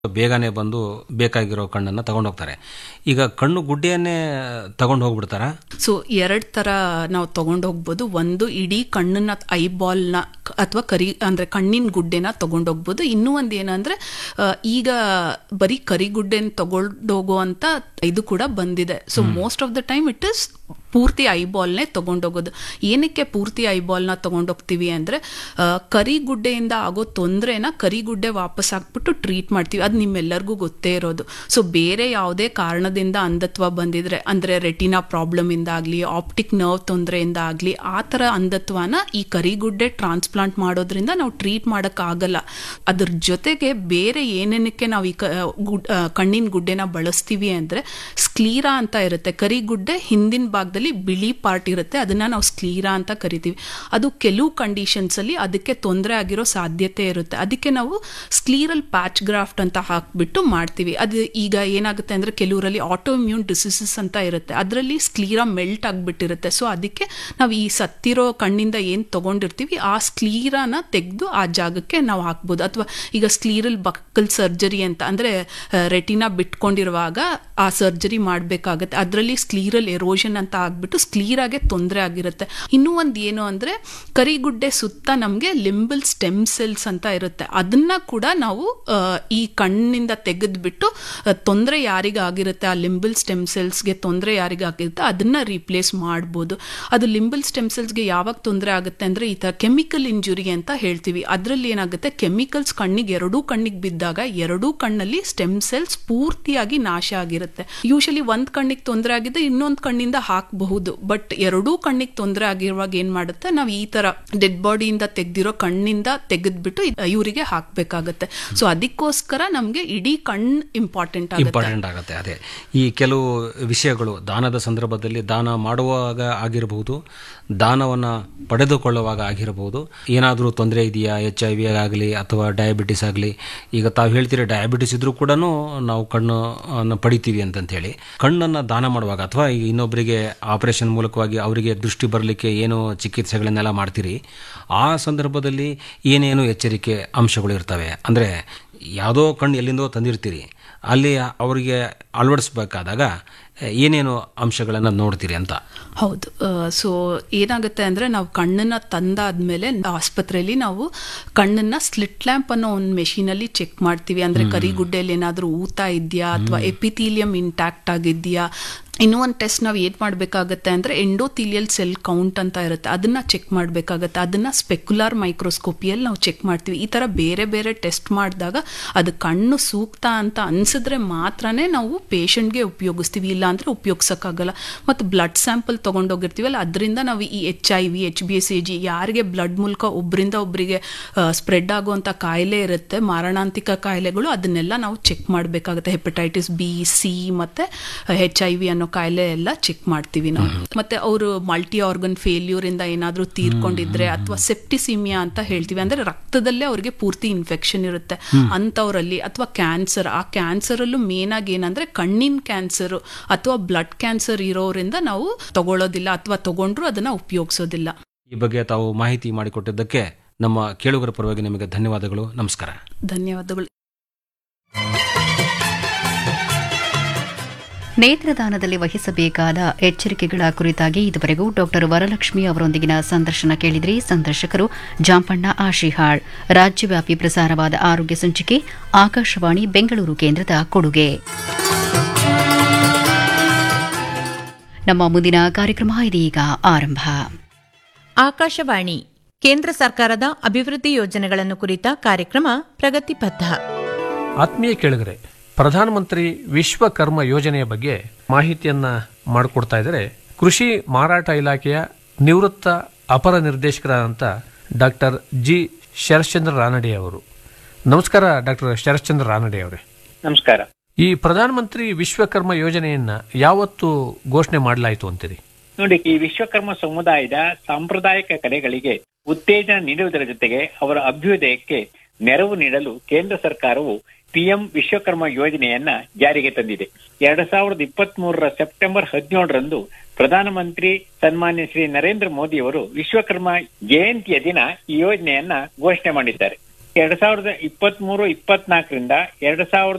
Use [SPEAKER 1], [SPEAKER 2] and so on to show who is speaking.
[SPEAKER 1] ಬೇಗನೆ ಬಂದು ಬೇಕಾಗಿರೋ ಕಣ್ಣನ್ನು ತಗೊಂಡು ಹೋಗ್ತಾರೆ ಈಗ ಕಣ್ಣು ಗುಡ್ಡೆಯನ್ನೇ ತಗೊಂಡು ಹೋಗ್ಬಿಡ್ತಾರಾ
[SPEAKER 2] ಸೊ ಎರಡ್ ತರ ನಾವು ತಗೊಂಡು ಹೋಗ್ಬೋದು ಒಂದು ಇಡೀ ಕಣ್ಣನ್ನ ಐಬಾಲ್ನ ಅಥವಾ ಕರಿ ಅಂದ್ರೆ ಕಣ್ಣಿನ ಗುಡ್ಡೆನ ತಗೊಂಡು ಹೋಗ್ಬೋದು ಇನ್ನೂ ಒಂದು ಏನಂದ್ರೆ ಆ, ಈಗ ಬರೀ ಕರಿಗುಡ್ಡೆನ ತಗೊಂಡೋಗೋ ಅಂತ ಇದು ಕೂಡ ಬಂದಿದೆ so most of the time it is ಪೂರ್ತಿ ಐಬಾಲ್ನೇ ತಗೊಂಡೋಗೋದು ಏನಕ್ಕೆ ಪೂರ್ತಿ ಐಬಾಲ್ನ ತಗೊಂಡೋಗ್ತೀವಿ ಅಂದ್ರೆ ಆ, ಕರಿಗುಡ್ಡೆಯಿಂದ ಆಗೋ ತೊಂದರೆನ ಕರಿಗುಡ್ಡೆ ವಾಪಸ್ ಹಾಕ್ಬಿಟ್ಟು ಟ್ರೀಟ್ ಮಾಡ್ತೀವಿ ಅದು ನಿಮ್ಮೆಲ್ಲರಿಗೂ ಗೊತ್ತೇ ಇರೋದು ಸೊ ಬೇರೆ ಯಾವುದೇ ಕಾರಣದಿಂದ ಅಂಧತ್ವ ಬಂದಿದ್ರೆ ಅಂದ್ರೆ ರೆಟಿನಾ ಪ್ರಾಬ್ಲಮ್ ಇಂದ ಆಗ್ಲಿ ಆಪ್ಟಿಕ್ ನರ್ವ್ ತೊಂದರೆಯಿಂದ ಆಗ್ಲಿ ಆ ಥರ ಅಂಧತ್ವನ ಈ ಕರಿಗುಡ್ಡೆ ಟ್ರಾನ್ಸ್ಪ್ಲಾಂಟ್ ಮಾಡೋದ್ರಿಂದ ನಾವು ಟ್ರೀಟ್ ಮಾಡೋಕ್ಕಾಗಲ್ಲ ಅದ್ರ ಜೊತೆಗೆ ಬೇರೆ ಏನೇನಕ್ಕೆ ನಾವು ಈ ಕ- ಗುಡ್- ಆ, ಕಣ್ಣಿನ ಗುಡ್ಡೆನ ಬಳಸ್ತೀವಿ ಅಂದ್ರೆ ಸ್ಕ್ಲೀರಾ ಅಂತ ಇರುತ್ತೆ ಕರಿಗುಡ್ಡೆ ಹಿಂದಿನ ಭಾಗದಲ್ಲಿ ಬಿಳಿ ಪಾರ್ಟ್ ಇರುತ್ತೆ ಅದನ್ನ ನಾವು ಸ್ಕ್ಲೀರಾ ಅಂತ ಕರಿತೀವಿ ಅದು ಕೆಲವು ಕಂಡೀಷನ್ಸ್ ಅಲ್ಲಿ ಅದಕ್ಕೆ ತೊಂದರೆ ಆಗಿರೋ ಸಾಧ್ಯತೆ ಇರುತ್ತೆ ಅದಕ್ಕೆ ನಾವು ಸ್ಕ್ಲೀರಲ್ ಪ್ಯಾಚ್ ಗ್ರಾಫ್ಟ್ ಅಂತ ಹಾಕ್ಬಿಟ್ಟು ಮಾಡ್ತೀವಿ ಅದು ಈಗ ಏನಾಗುತ್ತೆ ಅಂದ್ರೆ ಕೆಲವರಲ್ಲಿ ಆಟೋ ಇಮ್ಯೂನ್ ಡಿಸೀಸಸ್ ಅಂತ ಇರುತ್ತೆ ಅದರಲ್ಲಿ ಸ್ಕ್ಲೀರಾ ಮೆಲ್ಟ್ ಆಗಿಬಿಟ್ಟಿರುತ್ತೆ ಸೊ ಅದಕ್ಕೆ ನಾವು ಈ ಸತ್ತಿರೋ ಕಣ್ಣಿಂದ ಏನು ತಗೊಂಡಿರ್ತೀವಿ ಆ ಸ್ಕ್ಲೀರಾನ ತೆಗೆದು ಆ ಜಾಗಕ್ಕೆ ನಾವು ಹಾಕ್ಬೋದು ಅಥವಾ ಈಗ ಸ್ಕ್ಲೀರಲ್ ಬಕ್ಕಲ್ ಸರ್ಜರಿ ಅಂತ ಅಂದ್ರೆ ರೆಟಿನಾ ಬಿಟ್ಕೊಂಡಿರುವಾಗ ಆ ಸರ್ಜರಿ ಮಾಡಬೇಕಾಗತ್ತೆ ಅದರಲ್ಲಿ ಸ್ಕ್ಲೀರಲ್ ಎರೋಷನ್ ಅಂತ ಆಗ್ಬಿಟ್ಟು ಸ್ಕ್ಲೀರಾಗೆ ತೊಂದರೆ ಆಗಿರುತ್ತೆ ಇನ್ನೂ ಒಂದು ಏನು ಅಂದ್ರೆ ಕರಿಗುಡ್ಡೆ ಸುತ್ತ ನಮಗೆ ಲಿಂಬಲ್ ಸ್ಟೆಮ್ ಸೆಲ್ಸ್ ಅಂತ ಇರುತ್ತೆ ಅದನ್ನ ಕೂಡ ನಾವು ಆ, ಈ ಕಣ್ಣಿಂದ ತೆಗೆದ್ಬಿಟ್ಟು ತೊಂದರೆ ಯಾರಿಗಾಗಿರುತ್ತೆ ಆ ಲಿಂಬಲ್ ಸ್ಟೆಮ್ ಸೆಲ್ಸ್ಗೆ ತೊಂದರೆ ಯಾರಿಗಾಗಿರುತ್ತೆ ಅದನ್ನ ರೀಪ್ಲೇಸ್ ಮಾಡ್ಬೋದು ಅದು ಲಿಂಬಲ್ ಸ್ಟೆಮ್ ಸೆಲ್ಸ್ಗೆ ಯಾವಾಗ ತೊಂದರೆ ಆಗುತ್ತೆ ಅಂದ್ರೆ ಈ ಥರ ಕೆಮಿಕಲ್ ಇಂಜುರಿ ಅಂತ ಹೇಳ್ತೀವಿ ಅದರಲ್ಲಿ ಏನಾಗುತ್ತೆ ಕೆಮಿಕಲ್ಸ್ ಕಣ್ಣಿಗೆ ಎರಡೂ ಕಣ್ಣಿಗೆ ಬಿದ್ದಾಗ ಎರಡೂ ಕಣ್ಣಲ್ಲಿ ಸ್ಟೆಮ್ ಸೆಲ್ಸ್ ಪೂರ್ತಿಯಾಗಿ ನಾಶ ಆಗಿರುತ್ತೆ ಯೂಶಲಿ ಒಂದ್ ಕಣ್ಣಿಗೆ ತೊಂದರೆ ಆಗಿದ್ರೆ ಇನ್ನೊಂದು ಕಣ್ಣಿಂದ ಹಾಕಬಹುದು ಬಟ್ ಎರಡೂ ಕಣ್ಣಿಗೆ ತೊಂದರೆ ಆಗಿರುವಾಗ ಏನ್ ಮಾಡುತ್ತೆ ನಾವು ಈ ತರ ಡೆಡ್ ಬಾಡಿಯಿಂದ ತೆಗ್ದಿರೋ ಕಣ್ಣಿಂದ ತೆಗೆದ್ಬಿಟ್ಟು ಇವರಿಗೆ ಹಾಕ್ಬೇಕಾಗತ್ತೆ ಸೊ ಅದಕ್ಕೋಸ್ಕರ ನಮ್ಗೆ ಇಡೀ ಕಣ್ ಇಂಪಾರ್ಟೆಂಟ್ ಆಗುತ್ತೆ
[SPEAKER 1] ಇಂಪಾರ್ಟೆಂಟ್ ಆಗುತ್ತೆ ಅದೇ ಈ ಕೆಲವು ವಿಷಯಗಳು ದಾನದ ಸಂದರ್ಭದಲ್ಲಿ ದಾನ ಮಾಡುವಾಗ ಆಗಿರಬಹುದು ದಾನವನ್ನು ಪಡೆದುಕೊಳ್ಳುವಾಗ ಆಗಿರಬಹುದು ಏನಾದರೂ ತೊಂದರೆ ಇದೆಯಾ ಎಚ್ ಐ ವಿ ಆಗಲಿ ಅಥವಾ ಡಯಾಬಿಟಿಸ್ ಆಗಲಿ ಈಗ ತಾವು ಹೇಳ್ತೀರಿ ಡಯಾಬಿಟಿಸ್ ಇದ್ರೂ ಕೂಡ ನಾವು ಕಣ್ಣು ಅನ್ನು ಪಡಿತೀವಿ ಅಂತಂತ ಹೇಳಿ ಕಣ್ಣನ್ನು ದಾನ ಮಾಡುವಾಗ ಅಥವಾ ಈಗ ಇನ್ನೊಬ್ಬರಿಗೆ ಆಪರೇಷನ್ ಮೂಲಕವಾಗಿ ಅವರಿಗೆ ದೃಷ್ಟಿ ಬರಲಿಕ್ಕೆ ಏನು ಚಿಕಿತ್ಸೆಗಳನ್ನೆಲ್ಲ ಮಾಡ್ತೀರಿ ಆ ಸಂದರ್ಭದಲ್ಲಿ ಏನೇನು ಎಚ್ಚರಿಕೆ ಅಂಶಗಳು ಇರ್ತವೆ ಅಂದರೆ ಯಾವುದೋ ಕಣ್ಣು ಎಲ್ಲಿಂದೋ ತಂದಿರ್ತೀರಿ ಅಲ್ಲಿ ಅವರಿಗೆ ಅಳವಡಿಸ್ಬೇಕಾದಾಗ ಏನೇನು ಅಂಶಗಳನ್ನು ನೋಡ್ತೀರಿ ಅಂತ
[SPEAKER 2] ಹೌದು ಸೊ ಏನಾಗುತ್ತೆ ಅಂದ್ರೆ ನಾವು ಕಣ್ಣನ್ನ ತಂದಾದ್ಮೇಲೆ ಆಸ್ಪತ್ರೆಯಲ್ಲಿ ನಾವು ಕಣ್ಣನ್ನ ಸ್ಲಿಟ್ ಲ್ಯಾಂಪ್ ಅನ್ನೋ ಒಂದು ಮೆಷಿನಲ್ಲಿ ಚೆಕ್ ಮಾಡ್ತೀವಿ ಅಂದ್ರೆ ಕರಿಗುಡ್ಡೆಯಲ್ಲಿ ಏನಾದರೂ ಊತ ಇದೆಯಾ ಅಥವಾ ಎಪಿಥೀಲಿಯಂ ಇಂಟ್ಯಾಕ್ಟ್ ಆಗಿದೆಯಾ ಇನ್ನೂ ಒಂದು ಟೆಸ್ಟ್ ನಾವು ಏನು ಮಾಡಬೇಕಾಗತ್ತೆ ಅಂದರೆ ಎಂಡೋಥೀಲಿಯಲ್ ಸೆಲ್ ಕೌಂಟ್ ಅಂತ ಇರುತ್ತೆ ಅದನ್ನ ಚೆಕ್ ಮಾಡಬೇಕಾಗತ್ತೆ ಅದನ್ನ ಸ್ಪೆಕ್ಯುಲಾರ್ ಮೈಕ್ರೋಸ್ಕೋಪಿಯಲ್ಲಿ ನಾವು ಚೆಕ್ ಮಾಡ್ತೀವಿ ಈ ಥರ ಬೇರೆ ಬೇರೆ ಟೆಸ್ಟ್ ಮಾಡಿದಾಗ ಅದು ಕಣ್ಣು ಸೂಕ್ತ ಅಂತ ಅನ್ಸಿದ್ರೆ ಮಾತ್ರನೇ ನಾವು ಪೇಷಂಟ್ಗೆ ಉಪಯೋಗಿಸ್ತೀವಿ ಇಲ್ಲ ಅಂದರೆ ಉಪಯೋಗಿಸೋಕ್ಕಾಗಲ್ಲ ಮತ್ತು ಬ್ಲಡ್ ಸ್ಯಾಂಪಲ್ ತೊಗೊಂಡೋಗಿರ್ತೀವಲ್ಲ ಅದರಿಂದ ನಾವು ಈ H I V H B S A G ಯಾರಿಗೆ ಬ್ಲಡ್ ಮೂಲಕ ಒಬ್ಬರಿಂದ ಒಬ್ಬರಿಗೆ ಸ್ಪ್ರೆಡ್ ಆಗುವಂಥ ಕಾಯಿಲೆ ಇರುತ್ತೆ ಮಾರಣಾಂತಿಕ ಕಾಯಿಲೆಗಳು ಅದನ್ನೆಲ್ಲ ನಾವು ಚೆಕ್ ಮಾಡಬೇಕಾಗುತ್ತೆ ಹೆಪಟೈಟಿಸ್ ಬಿ ಸಿ ಮತ್ತು ಹೆಚ್ ಐ ವಿ ಅನ್ನೋ ಕಾಯಿಲೆ ಎಲ್ಲ ಚೆಕ್ ಮಾಡ್ತೀವಿ ನಾವು ಮತ್ತೆ ಅವರು ಮಲ್ಟಿ ಆರ್ಗನ್ ಫೇಲ್ಯೂರ್ ಇಂದ ಏನಾದರೂ ತೀರ್ಕೊಂಡಿದ್ರೆ ಅಥವಾ ಸೆಪ್ಟಿಸಿಮಿಯಾ ಅಂತ ಹೇಳ್ತೀವಿ ಅಂದ್ರೆ ರಕ್ತದಲ್ಲೇ ಅವ್ರಿಗೆ ಪೂರ್ತಿ ಇನ್ಫೆಕ್ಷನ್ ಇರುತ್ತೆ ಅಂಥವ್ರಲ್ಲಿ ಅಥವಾ ಕ್ಯಾನ್ಸರ್ ಆ ಕ್ಯಾನ್ಸರ್ ಅಲ್ಲೂ ಮೇನ್ ಆಗಿ ಏನಂದ್ರೆ ಕಣ್ಣಿನ ಕ್ಯಾನ್ಸರ್ ಅಥವಾ ಬ್ಲಡ್ ಕ್ಯಾನ್ಸರ್ ಇರೋರಿಂದ ನಾವು ತಗೊಳ್ಳೋದಿಲ್ಲ ಅಥವಾ ತಗೊಂಡ್ರು ಅದನ್ನ ಉಪಯೋಗಿಸೋದಿಲ್ಲ
[SPEAKER 1] ಈ ಬಗ್ಗೆ ತಾವು ಮಾಹಿತಿ ಮಾಡಿಕೊಟ್ಟಿದ್ದಕ್ಕೆ ನಮ್ಮ ಕೇಳುಗರ ಪರವಾಗಿ ನಿಮಗೆ ಧನ್ಯವಾದಗಳು ನಮಸ್ಕಾರ
[SPEAKER 2] ಧನ್ಯವಾದಗಳು
[SPEAKER 3] ನೇತ್ರದಾನದಲ್ಲಿ ವಹಿಸಬೇಕಾದ ಎಚ್ಚರಿಕೆಗಳ ಕುರಿತಾಗಿ ಇದುವರೆಗೂ ಡಾಕ್ಟರ್ ವರಲಕ್ಷ್ಮಿ ಅವರೊಂದಿಗಿನ ಸಂದರ್ಶನ ಕೇಳಿದ್ರಿ ಸಂದರ್ಶಕರು ಜಾಂಪಣ್ಣ ಆಶಿಹಾಳ್ ರಾಜ್ಯವ್ಯಾಪಿ ಪ್ರಸಾರವಾದ ಆರೋಗ್ಯ ಸಂಚಿಕೆ ಆಕಾಶವಾಣಿ ಬೆಂಗಳೂರು ಕೇಂದ್ರದ ಕೊಡುಗೆ ನಮ್ಮ ಮುಂದಿನ ಕಾರ್ಯಕ್ರಮ ಇದೀಗ ಆರಂಭ
[SPEAKER 4] ಆಕಾಶವಾಣಿ ಕೇಂದ್ರ ಸರ್ಕಾರದ ಅಭಿವೃದ್ಧಿ ಯೋಜನೆಗಳನ್ನು ಕುರಿತ ಕಾರ್ಯಕ್ರಮ ಪ್ರಗತಿ ಪಥ
[SPEAKER 5] ಆತ್ಮೀಯ ಕೇಳಿದರೆ ಪ್ರಧಾನಮಂತ್ರಿ ವಿಶ್ವಕರ್ಮ ಯೋಜನೆಯ ಬಗ್ಗೆ ಮಾಹಿತಿಯನ್ನ ಮಾಡಿಕೊಡ್ತಾ ಇದ್ದಾರೆ ಕೃಷಿ ಮಾರಾಟ ಇಲಾಖೆಯ ನಿವೃತ್ತ ಅಪರ ನಿರ್ದೇಶಕರಾದಂಥ ಡಾಕ್ಟರ್ ಜಿ ಶರಶ್ಚಂದ್ರ ರಾನಡೆ ಅವರು ನಮಸ್ಕಾರ ಡಾಕ್ಟರ್ ಶರಶ್ಚಂದ್ರ ರಾನಡೆ ಅವರೇ
[SPEAKER 6] ನಮಸ್ಕಾರ
[SPEAKER 5] ಈ ಪ್ರಧಾನಮಂತ್ರಿ ವಿಶ್ವಕರ್ಮ ಯೋಜನೆಯನ್ನ ಯಾವತ್ತು ಘೋಷಣೆ ಮಾಡಲಾಯಿತು ಅಂತೀರಿ
[SPEAKER 6] ನೋಡಿ ಈ ವಿಶ್ವಕರ್ಮ ಸಮುದಾಯದ ಸಾಂಪ್ರದಾಯಿಕ ಕಲೆಗಳಿಗೆ ಉತ್ತೇಜನ ನೀಡುವುದರ ಜೊತೆಗೆ ಅವರ ಅಭ್ಯುದಯಕ್ಕೆ ನೆರವು ನೀಡಲು ಕೇಂದ್ರ ಸರ್ಕಾರವು ಪಿಎಂ ವಿಶ್ವಕರ್ಮ ಯೋಜನೆಯನ್ನ ಜಾರಿಗೆ ತಂದಿದೆ ಎರಡ್ ಸಾವಿರದ ಇಪ್ಪತ್ತ್ ಮೂರರ ಸೆಪ್ಟೆಂಬರ್ ಹದಿನೇಳರಂದು ಪ್ರಧಾನಮಂತ್ರಿ ಸನ್ಮಾನ್ಯ ಶ್ರೀ ನರೇಂದ್ರ ಮೋದಿ ಅವರು ವಿಶ್ವಕರ್ಮ ಜಯಂತಿಯ ದಿನ ಈ ಯೋಜನೆಯನ್ನ ಘೋಷಣೆ ಮಾಡಿದ್ದಾರೆ ಎರಡ್ ಸಾವಿರದ ಇಪ್ಪತ್ತ್ ಮೂರು ಇಪ್ಪತ್ನಾಲ್ಕರಿಂದ ಎರಡ್ ಸಾವಿರದ